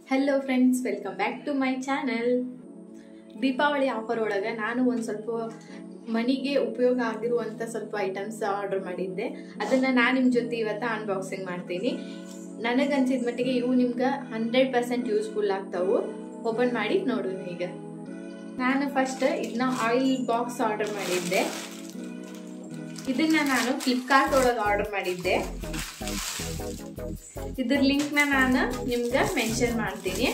hello friends welcome back to my channel Deepavali offer ಒಳಗೆ ನಾನು ಒಂದು ಸ್ವಲ್ಪ ಮನಿಗೆ ಉಪಯೋಗ ಆಗಿರುವಂಥ ಸ್ವಲ್ಪ ಐಟಮ್ಸ್ ಆರ್ಡರ್ ಮಾಡಿದ್ದೆ ಅದನ್ನು ನಾನು ನಿಮ್ಮ ಜೊತೆ ಇವತ್ತು ಅನ್ಬಾಕ್ಸಿಂಗ್ ಮಾಡ್ತೀನಿ ನನಗನ್ಸಿದ ಮಟ್ಟಿಗೆ ಇವು ನಿಮ್ಗೆ ಹಂಡ್ರೆಡ್ ಪರ್ಸೆಂಟ್ ಯೂಸ್ಫುಲ್ ಆಗ್ತಾವು ಓಪನ್ ಮಾಡಿ ನೋಡೋಣ ಈಗ ನಾನು ಫಸ್ಟ್ ಇದನ್ನ ಆಯಿಲ್ ಬಾಕ್ಸ್ ಆರ್ಡರ್ ಮಾಡಿದ್ದೆ ಇದನ್ನ ನಾನು ಫ್ಲಿಪ್ಕಾರ್ಟ್ ಒಳಗೆ ಆರ್ಡರ್ ಮಾಡಿದ್ದೆ ಇದ್ರ ಲಿಂಕ್ನ ನಾನು ನಿಮ್ಗೆ ಮೆನ್ಷನ್ ಮಾಡ್ತೀನಿ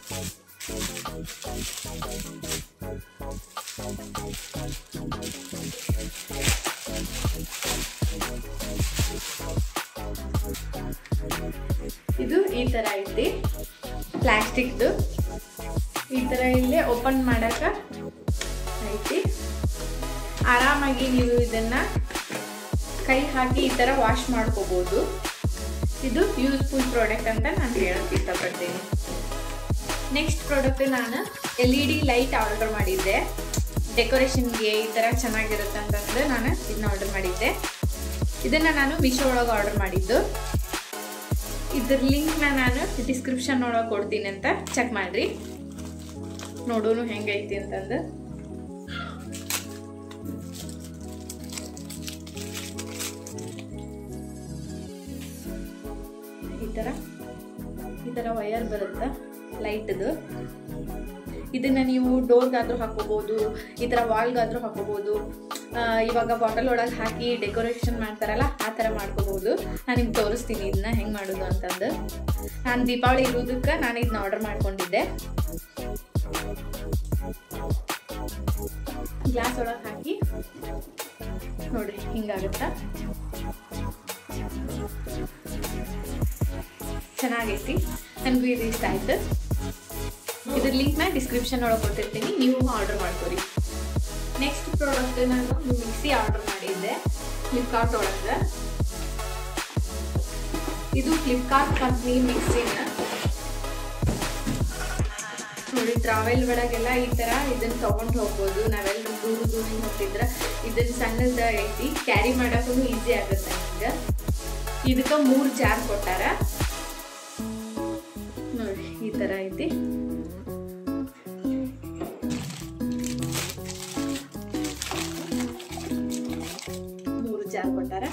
ಇದು ಈ ತರ ಐತಿ ಪ್ಲಾಸ್ಟಿಕ್ದು ಈ ತರ ಇಲ್ಲೇ ಓಪನ್ ಮಾಡಕ ಐತಿ ಆರಾಮಾಗಿ ನೀವು ಇದನ್ನ ಕೈ ಹಾಕಿ ಈ ತರ ವಾಶ್ ಮಾಡ್ಕೋಬಹುದು ಇದು ಯೂಸ್ಫುಲ್ ಪ್ರಾಡಕ್ಟ್ ಅಂತ ನಾನು ಹೇಳಕ್ ಇಷ್ಟಪಡ್ತೀನಿ ನೆಕ್ಸ್ಟ್ ಪ್ರಾಡಕ್ಟ್ ನಾನು L E D light order ಮಾಡಿದ್ದೆ ಡೆಕೋರೇಷನ್ಗೆ ಈ ಥರ ಚೆನ್ನಾಗಿರುತ್ತೆ ಅಂತಂದ್ರೆ ನಾನು ಇದನ್ನ ಆರ್ಡರ್ ಮಾಡಿದ್ದೆ ಇದನ್ನು ನಾನು ಮಿಶೋ ಒಳಗೆ ಆರ್ಡರ್ ಮಾಡಿದ್ದು ಇದ್ರ ಲಿಂಕ್ನ ನಾನು ಡಿಸ್ಕ್ರಿಪ್ಷನ್ ಒಳಗೆ ಕೊಡ್ತೀನಿ ಅಂತ ಚೆಕ್ ಮಾಡಿರಿ ನೋಡೋನು ಹೆಂಗೈತಿ ಅಂತಂದು ಈ ಥರ ಈ ಥರ ವಯರ್ ಬರುತ್ತೆ ಲೈಟ್ದು ಇದನ್ನ ನೀವು ಡೋರ್ಗಾದ್ರೂ ಹಾಕೋಬಹುದು ಈ ಥರ ವಾಲ್ಗಾದ್ರೂ ಹಾಕೋಬಹುದು ಇವಾಗ ಬಾಟಲ್ ಒಳಗೆ ಹಾಕಿ ಡೆಕೋರೇಷನ್ ಮಾಡ್ತಾರಲ್ಲ ಆ ಥರ ಮಾಡ್ಕೋಬಹುದು ನಾನು ನಿಮ್ಗೆ ತೋರಿಸ್ತೀನಿ ಇದನ್ನ ಹೆಂಗೆ ಮಾಡೋದು ಅಂತಂದು ನಾನು ದೀಪಾವಳಿ ಇರೋದಕ್ಕೆ ನಾನು ಇದನ್ನ ಆರ್ಡರ್ ಮಾಡ್ಕೊಂಡಿದ್ದೆ ಗ್ಲಾಸ್ ಒಳಗೆ ಹಾಕಿ ನೋಡ್ರಿ ಹಿಂಗಾಗುತ್ತಾ ಚೆನ್ನಾಗೈತಿ ನನಗೂ ಇದು ಇಷ್ಟ ಆಯ್ತು ಇದ್ರ ಲಿಂಕ್ನ ಡಿಸ್ಕ್ರಿಪ್ಷನ್ ಒಳಗೆ ಕೊಟ್ಟಿರ್ತೀನಿ ನೀವು ಆರ್ಡರ್ ಮಾಡ್ಕೊರಿ ನೆಕ್ಸ್ಟ್ ಪ್ರಾಡಕ್ಟ್ ನಾನು ಮಿಕ್ಸಿ ಆರ್ಡರ್ ಮಾಡಿದ್ದೆ ಫ್ಲಿಪ್ಕಾರ್ಟ್ ಒಳಗೆ ಇದು ಫ್ಲಿಪ್ಕಾರ್ಟ್ ಕಂಪ್ನಿ ಮಿಕ್ಸಿನ ನೋಡಿ ಟ್ರಾವೆಲ್ ಒಳಗೆಲ್ಲ ಈ ತರ ಇದನ್ನ ತಗೊಂಡು ಹೋಗ್ಬೋದು ನಾವೆಲ್ಲ ದೂರ ದೂರ ಹೋಗ್ತಿದ್ರ ಇದನ್ನ ಸಣ್ಣದ ಐತಿ ಕ್ಯಾರಿ ಮಾಡಕ್ಕೂ ಈಸಿ ಆಗುತ್ತೆ ನಿಮ್ಗೆ ಇದಕ್ಕೆ ಮೂರು ಜಾರ್ ಕೊಟ್ಟಾರ ನೋಡಿ ಈ ತರ ಐತಿ ಮೂರು ಜಾರ್ ಕೊಟ್ಟಾರ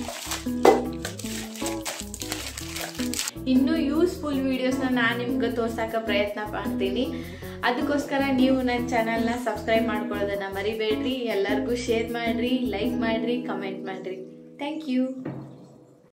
ಇನ್ನೂ ಯೂಸ್ಫುಲ್ ವಿಡಿಯೋಸ್ನ ನಾನು ನಿಮ್ಗೆ ತೋರ್ಸಕ್ಕೆ ಪ್ರಯತ್ನ ಮಾಡ್ತೀನಿ ಅದಕ್ಕೋಸ್ಕರ ನೀವು ನನ್ನ ಚಾನಲ್ನ ಸಬ್ಸ್ಕ್ರೈಬ್ ಮಾಡ್ಕೊಳ್ಳೋದನ್ನ ಮರಿಬೇಡ್ರಿ ಎಲ್ಲರಿಗೂ ಶೇರ್ ಮಾಡಿರಿ ಲೈಕ್ ಮಾಡಿರಿ ಕಮೆಂಟ್ ಮಾಡಿರಿ ಥ್ಯಾಂಕ್ ಯು